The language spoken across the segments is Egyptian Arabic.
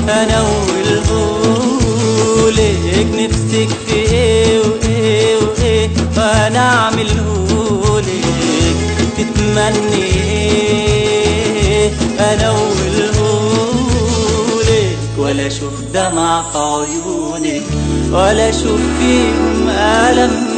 انا والهولك نفسك في ايه وايه وايه وانا اعملهولك تتمني ايه انا والهولك ولا اشوف دمع في عيونك ولا اشوف فيهم الم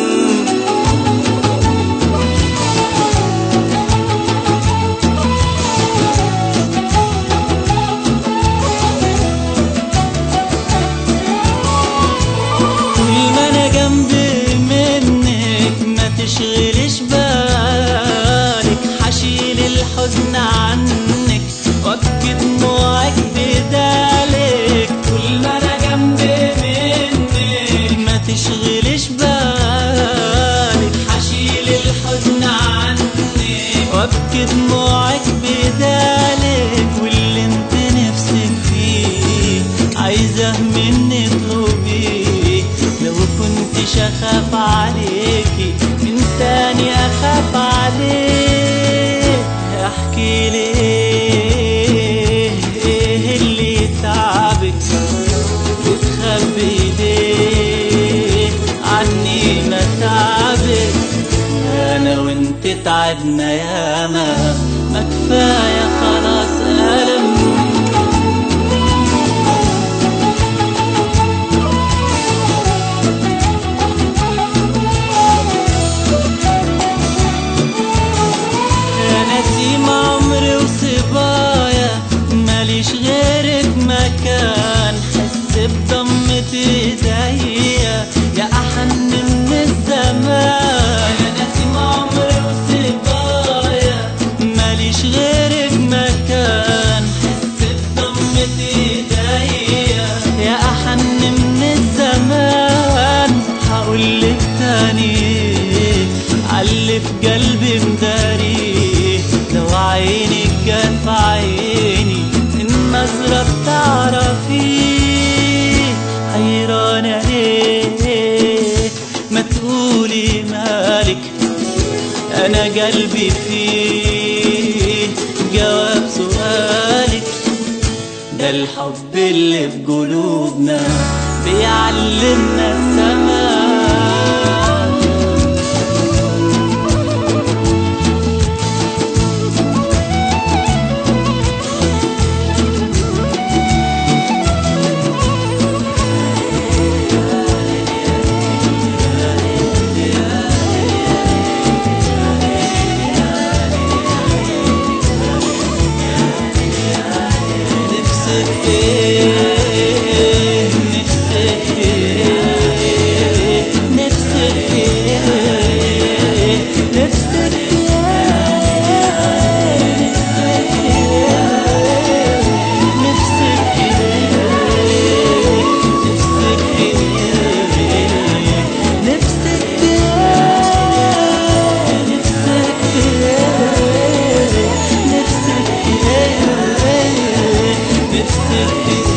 طول ما انا جنبي منك ما تشغلش بالك حشيل الحزن عنك وابكي دموعك بدالك طول ما انا جنبي منك ما تشغلش بالك حشيل الحزن عنك وابكي دموعك بدالك واللي انت نفسك فيه عايزه مني اطلبيه لو كنتش اخاف عليكي من تاني اخاف عليه احكي لي ايه إيه اللي تعبك بتخبي ليه عني ما تعبك انا وانت تعبنا ياما ما كفايه خلاص الم نسيم عمري وصبايا ماليش غيرك مكان حس بضمة ايديا يا احن من الزمان يا نسيم عمري وصبايا ماليش غيرك مكان حس بضمة ايديا يا احن من الزمان هقولك تاني علي في قلبي مداري لو عينك جت في عيني النظرة بتعرفي حيرانة ليه ما تقولي مالك أنا قلبي فيه جواب سؤالك ده الحب اللي في قلوبنا بيعلمنا السماء نفسك ايه نفسك ايه نفسك ايه نفسك نفسك نفسك نفسك نفسك